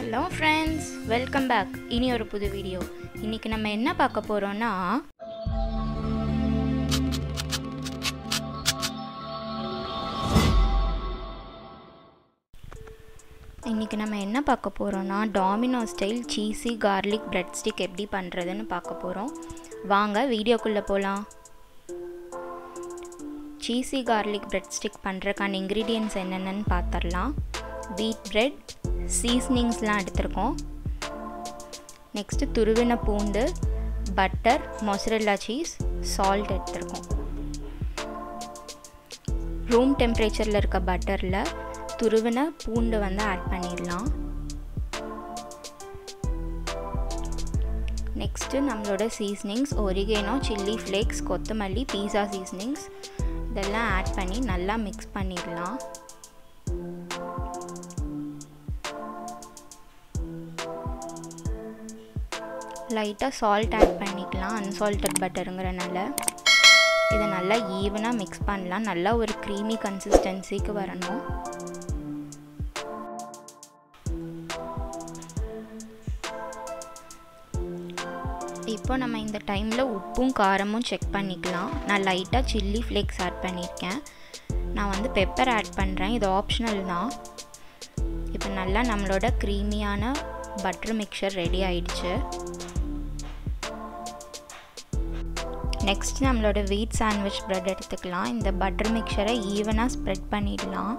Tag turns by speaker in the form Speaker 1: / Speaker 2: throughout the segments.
Speaker 1: Hello friends welcome back இனி ஒரு புது வீடியோ இன்றைக்கி நம்ம என்ன பார்க்க போகிறோன்னா இன்றைக்கி நம்ம என்ன பார்க்க போகிறோன்னா Domino style cheesy garlic bread stick எப்படி பண்ணுறதுன்னு பார்க்க போகிறோம் வாங்க வீடியோக்குள்ளே போகலாம் சீஸி கார்லிக் பிரெட் ஸ்டிக் பண்ணுறக்கான இன்க்ரீடியன்ட்ஸ் என்னென்னு பார்த்துடலாம் வீட் பிரெட் சீஸ்னிங்ஸ்லாம் எடுத்திருக்கோம் நெக்ஸ்ட்டு துருவின பூண்டு பட்டர் மொசரெல்லா சீஸ் சால்ட் எடுத்திருக்கோம் ரூம் டெம்பரேச்சரில் இருக்க பட்டரில் துருவின பூண்டு வந்து ஆட் பண்ணிடலாம் நெக்ஸ்ட்டு நம்மளோட சீஸ்னிங்ஸ் ஒரிகேனோ சில்லி ஃப்ளேக்ஸ் கொத்தமல்லி பீஸா சீஸ்னிங்ஸ் இதெல்லாம் ஆட் பண்ணி நல்லா மிக்ஸ் பண்ணிடலாம் லைட்டாக சால்ட் ஆட் பண்ணிக்கலாம் அன்சால்டட் பட்டருங்கிறனால இதை நல்லா ஈவனாக மிக்ஸ் பண்ணலாம் நல்லா ஒரு க்ரீமி கன்சிஸ்டன்சிக்கு வரணும் இப்போ நம்ம இந்த டைமில் உப்பும் காரமும் செக் பண்ணிக்கலாம் நான் லைட்டாக சில்லி ஃப்ளேக்ஸ் ஆட் பண்ணியிருக்கேன் நான் வந்து பெப்பர் ஆட் பண்ணுறேன் இது ஆப்ஷனல் தான் இப்போ நல்லா நம்மளோட க்ரீமியான பட்டர் மிக்சர் ரெடி ஆயிடுச்சு நெக்ஸ்ட் நம்மளோட வீட் சாண்ட்விச் ப்ரெட் எடுத்துக்கலாம் இந்த பட்டர் மிக்சரை ஈவனாக ஸ்ப்ரெட் பண்ணிடலாம்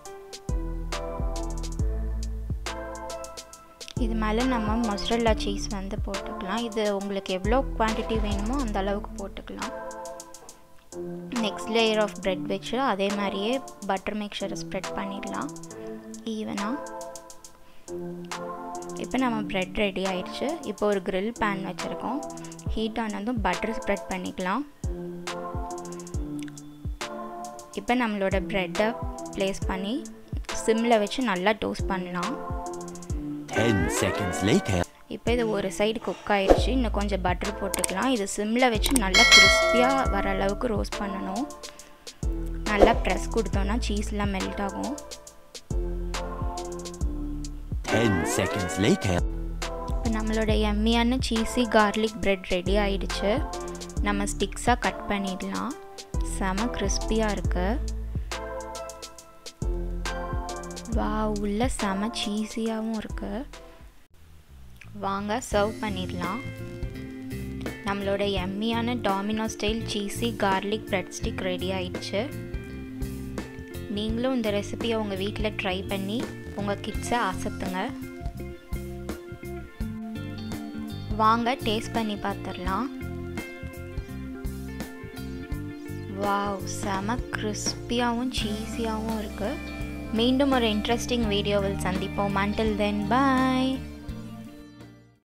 Speaker 1: இது மேலே நம்ம மொசரல்லா சீஸ் வந்து போட்டுக்கலாம் இது உங்களுக்கு எவ்வளோ குவான்டிட்டி வேணுமோ அந்த அளவுக்கு போட்டுக்கலாம் நெக்ஸ்ட் லேயர் ஆஃப் ப்ரெட் வச்சு அதே மாதிரியே பட்டர் மிக்சரை ஸ்ப்ரெட் பண்ணிடலாம் ஈவனாக இப்போ நம்ம ப்ரெட் ரெடி ஆயிடுச்சு இப்போ ஒரு க்ரில் பேன் வச்சுருக்கோம் ஹீட் ஆனதும் பட்டர் ஸ்ப்ரெட் பண்ணிக்கலாம் இப்போ நம்மளோட ப்ரெட்டை ப்ளேஸ் பண்ணி சிம்மில் வச்சு நல்லா டோஸ்ட் பண்ணலாம்
Speaker 2: 10 seconds later.
Speaker 1: இப்போ இது ஒரு சைடு குக் ஆயிடுச்சு இன்னும் கொஞ்சம் பட்டர் போட்டுக்கலாம் இது சிம்மில் வச்சு நல்லா கிறிஸ்பியாக வர அளவுக்கு ரோஸ்ட் பண்ணணும் நல்லா ப்ரெஸ் கொடுத்தோன்னா சீஸ்லாம் மெல்ட் ஆகும்
Speaker 2: 10 seconds later.
Speaker 1: இப்போ நம்மளோட எம்மியான சீஸி கார்லிக் ப்ரெட் ரெடி ஆயிடுச்சு நம்ம ஸ்டிக்ஸாக கட் பண்ணிடலாம் செம கிறிஸ்பியாக இருக்கு வா உள்ள செம சீஸியாகவும் இருக்கு வாங்க சர்வ் பண்ணிடலாம் நம்மளோட எம்மியான Domino style cheesy garlic bread stick ready ஆயிடுச்சு நீங்களும் இந்த ரெசிபியை உங்கள் வீட்டில் ட்ரை பண்ணி உங்கள் கிட்ஸை அசத்துங்க வாங்க டேஸ்ட் பண்ணி பார்த்துடலாம் வாவ் செம கிறிஸ்பியாகவும் சீஸியாகவும் இருக்குது மீண்டும் ஒரு இன்ட்ரெஸ்டிங் வீடியோவில் சந்திப்போம் அண்டில் தென் பாய்